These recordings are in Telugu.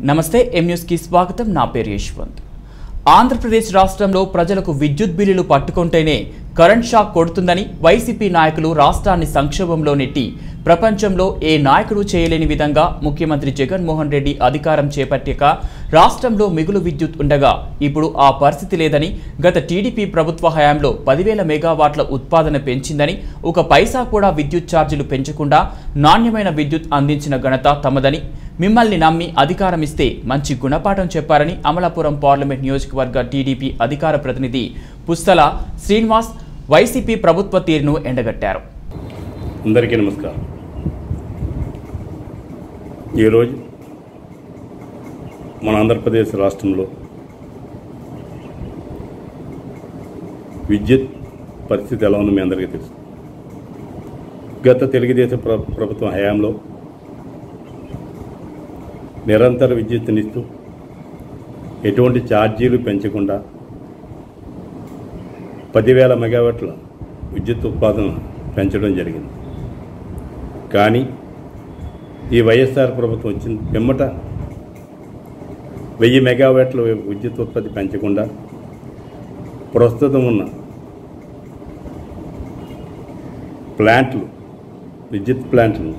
నమస్తే ఎం న్యూస్కి స్వాగతం నా పేరు యశ్వంత్ ఆంధ్రప్రదేశ్ రాష్ట్రంలో ప్రజలకు విద్యుత్ బిల్లులు పట్టుకుంటేనే కరెంట్ షాక్ కొడుతుందని వైసీపీ నాయకులు రాష్ట్రాన్ని సంక్షోభంలో నెట్టి ప్రపంచంలో ఏ నాయకుడు చేయలేని విధంగా ముఖ్యమంత్రి జగన్మోహన్ రెడ్డి అధికారం చేపట్టాక రాష్ట్రంలో మిగులు విద్యుత్ ఉండగా ఇప్పుడు ఆ పరిస్థితి లేదని గత టీడీపీ ప్రభుత్వ హయాంలో పదివేల మెగావాట్ల ఉత్పాదన పెంచిందని ఒక పైసా కూడా విద్యుత్ ఛార్జీలు పెంచకుండా నాణ్యమైన విద్యుత్ అందించిన ఘనత తమదని మిమ్మల్ని నమ్మి అధికారం ఇస్తే మంచి గుణపాఠం చెప్పారని అమలాపురం పార్లమెంట్ నియోజకవర్గ టీడీపీ అధికార ప్రతినిధి పుస్తల శ్రీనివాస్ వైసీపీ ప్రభుత్వ తీరును ఎండగట్టారు అందరికీ నమస్కారం ఈరోజు మన ఆంధ్రప్రదేశ్ రాష్ట్రంలో విద్యుత్ పరిస్థితి ఎలా ఉందో మీ అందరికీ తెలుసు గత తెలుగుదేశం ప్ర ప్రభుత్వం హయాంలో నిరంతర విద్యుత్తునిస్తూ ఎటువంటి ఛార్జీలు పెంచకుండా పదివేల మెగావాట్ల విద్యుత్ ఉత్పాదన పెంచడం జరిగింది కానీ ఈ వైఎస్ఆర్ ప్రభుత్వం వచ్చిన పిమ్మట వెయ్యి మెగావాట్ల విద్యుత్ ఉత్పత్తి పెంచకుండా ప్రస్తుతం ఉన్న ప్లాంట్లు విద్యుత్ ప్లాంట్లు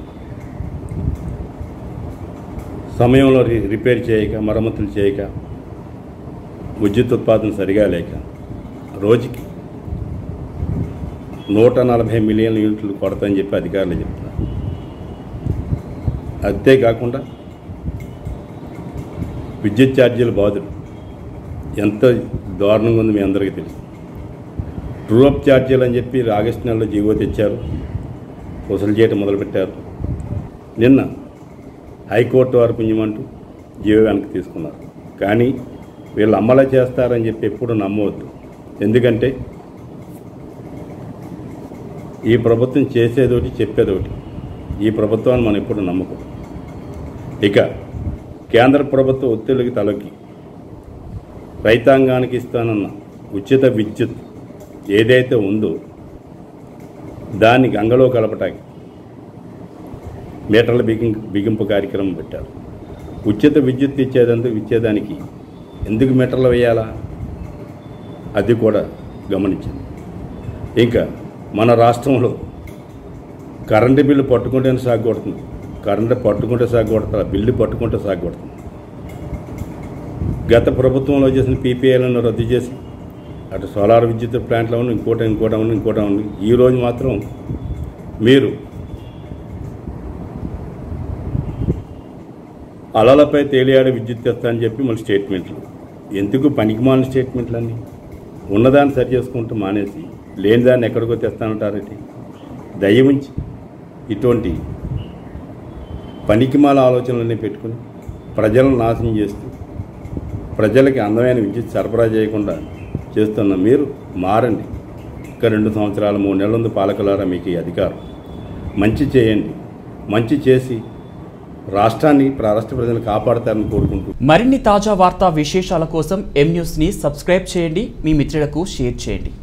సమయంలో రి- రిపేర్ చేయక మరమ్మతులు చేయక విద్యుత్ ఉత్పాదన సరిగా లేక రోజుకి నూట నలభై మిలియన్ల యూనిట్లు కొడతాయని చెప్పి అధికారులు చెప్తున్నారు అంతేకాకుండా విద్యుత్ ఛార్జీల బాధలు ఎంత దారుణంగా ఉందో మీ అందరికీ తెలుసు ట్రూఅప్ ఛార్జీలు అని చెప్పి ఆగస్టు నెలలో జీవో తెచ్చారు వసూలు చేయటం మొదలుపెట్టారు నిన్న హైకోర్టు వారు పుణ్యమంటూ జీవో వెనక్కి తీసుకున్నారు కానీ వీళ్ళు అమలు చేస్తారని చెప్పి ఎప్పుడు నమ్మవద్దు ఎందుకంటే ఈ ప్రభుత్వం చేసేదోటి చెప్పేదోటి ఈ ప్రభుత్వాన్ని మనం ఎప్పుడు నమ్మకూడదు ఇక కేంద్ర ప్రభుత్వ ఒత్తిడికి తలొగ్గి రైతాంగానికి ఇస్తానన్న ఉచిత విద్యుత్ ఏదైతే ఉందో దాన్ని గంగలో కలపటానికి మీటర్ల బిగింపు బిగింపు కార్యక్రమం పెట్టారు ఉచిత విద్యుత్ ఇచ్చేదందుకు ఇచ్చేదానికి ఎందుకు మీటర్లు వేయాలా అది కూడా గమనించింది ఇంకా మన రాష్ట్రంలో కరెంటు బిల్లు పట్టుకుంటేనే సాగు కొడుతుంది కరెంటు పట్టుకుంటే సాగు కొడతారు బిల్లు పట్టుకుంటే సాగు కొడుతుంది గత ప్రభుత్వంలో చేసిన పీపీఐలను రద్దు చేసి అటు సోలార్ విద్యుత్ ప్లాంట్లో ఉన్న ఇంకోటి ఇంకోటి ఉంది ఇంకోటి ఉంది ఈరోజు మాత్రం మీరు అలలపై తేలియాడే విద్యుత్ తెస్తా అని చెప్పి మళ్ళీ స్టేట్మెంట్లు ఎందుకు పనికిమాలిన స్టేట్మెంట్లు అన్నీ ఉన్నదాన్ని సరి చేసుకుంటూ మానేసి లేని దాన్ని ఎక్కడికో తెస్తానంటారేంటి దయ ఉంచి ఇటువంటి పనికిమాల ఆలోచనలన్నీ పెట్టుకుని ప్రజలను నాశనం చేస్తూ ప్రజలకి అందమైన విద్యుత్ సరఫరా చేయకుండా చేస్తున్న మీరు మారండి ఇంకా రెండు సంవత్సరాలు మూడు నెలల ముందు పాలకులారా మీకు ఈ అధికారం మంచి చేయండి మంచి చేసి రాష్ట్రాన్ని రాష్ట్ర ప్రజలను కాపాడతారని కోరుకుంటూ మరిన్ని తాజా వార్తా విశేషాల కోసం ఎం న్యూస్ని సబ్స్క్రైబ్ చేయండి మీ మిత్రులకు షేర్ చేయండి